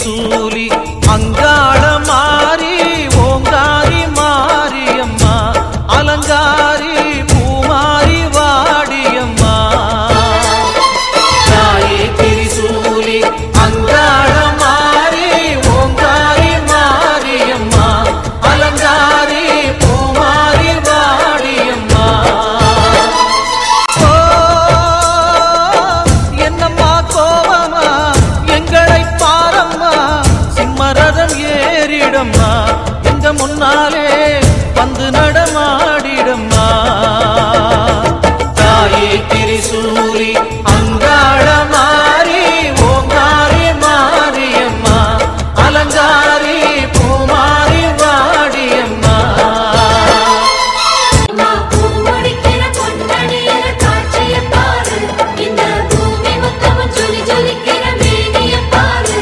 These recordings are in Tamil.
திரிசூலி அங்காள மாறி ஓங்காரி மாரியம்மா அலங்காரி பூமாரி வாடியம்மா தாயே திரிசூலி அங்காள மாறி ஓங்காரி மாரியம்மா அலங்காரி பூமாரி வாடியம்மா ஓ, என்னம்மா கோவமா எங்களை பாரம்மா சிம்மரதம் ஏறிடம்மா எங்க முன்னாலே வந்து நடமாடிடம்மா தாயே திரிசூலி அங்காள மாறி ஓங்காரி மாரியம்மா அலங்காரி பூமாரி வாடியம்மா அம்மா பூமுடிக்கிற பொன்னணியில காட்சிய பாரு இந்த பூமி மொத்தமும் ஜொலி ஜொலிக்கிற மேனிய பாரு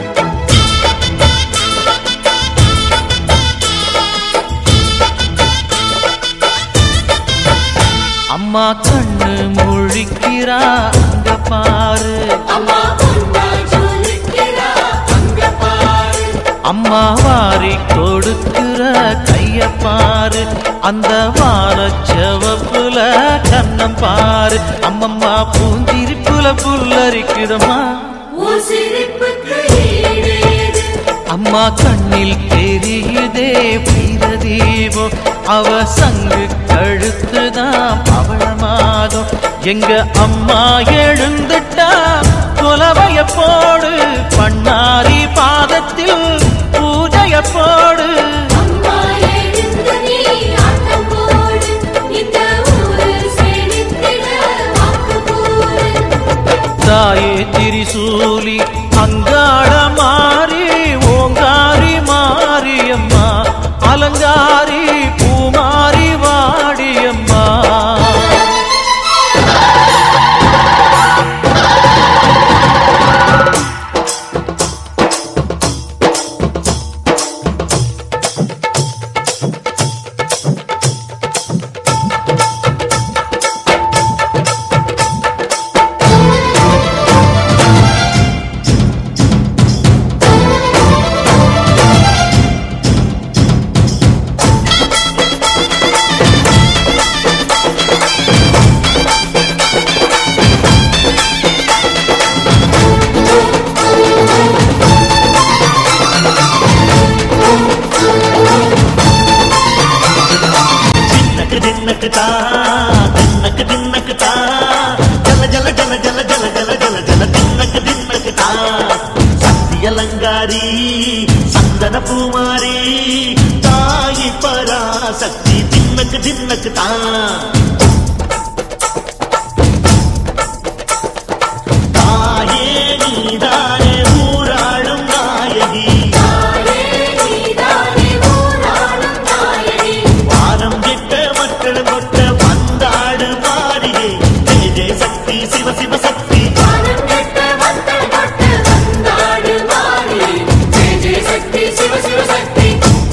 அம்மா கண்ணு முழிக்கிறா அங்க பாரு அம்மா பொன்னா ஜொலிக்கிறா அங்க பாரு அம்மா வாரி கொடுக்கிற கைய பாரு அந்த வானச்சவப்புல கண்ணம் பாரு அம்மம்மா பூந்திருப்புல புல்லரிக்குதம்மா உன் சிரிப்புக்கு ஈடேது அம்மா கண்ணில் தெரியுதே வீரதீபம் அவ சங்கு கழுத்துதான் பவளமாகும் எங்க அம்மா எழுந்துட்டா குலவைய போடு பண்ணாரி பாதத்தில் பூஜைய போடு அம்மா எழுந்து நீ ஆட்டம் போடு இந்த ஊரு செழித்திட வாக்கு கூறு தாயே திரிசூலி அங்காள மாறி ஓங்காரி மாரியம்மா அலங்காரி பூமாரி வாடியம்மா தின்னக்கு தின்னக்கு தா தின்னக்கு தின்னக்கு தா ஜல ஜல ஜல ஜல ஜல ஜல ஜல ஜல தின்னக்கு தின்னக்கு தா சக்தி அலங்காரி சந்தன பூமாரி தாயி பராசக்தி தின்னக்கு தின்னக்கு தா தாயே நீதானே ஊராளும் நாயகி தாயே நீதானே ஊராளும் நாயகி வானம் கெட்ட மக்கள் கொட்ட வந்தாடு மாறியே ஜெய ஜெய சக்தி சிவ சிவ சக்தி வானம் கெட்ட மக்கள் தொட்டு வந்தாடு மாறி ஜெய ஜெய சக்தி சிவ சிவ சக்தி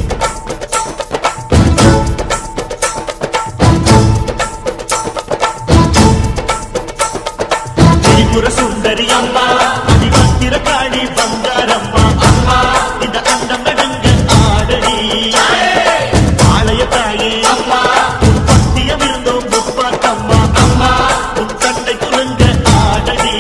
திரிபுர சுந்தரி அம்மா அதிபத்திர காளி பங்காரம்மா அம்மா இந்த அண்டம் நடுங்க ஆடடி ஆலய தாயே அம்மா உன் பத்தியம் இருந்தோம் முப்பாத்தம்மா அம்மா உன் கண்டை குலுங்க ஆடடி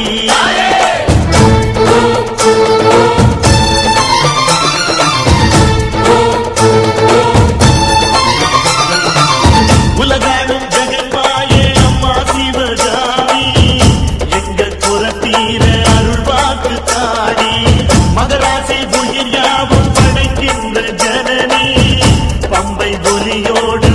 உலகாடும் ஜெகன்மாயே அம்மா சிவகாமி எங்கள் புறத்தீர அருள் வாக்கு தாடி மகராசி உயிர் யாவும் படைக்கின்ற ஜனனி பம்பை ஒலியோடு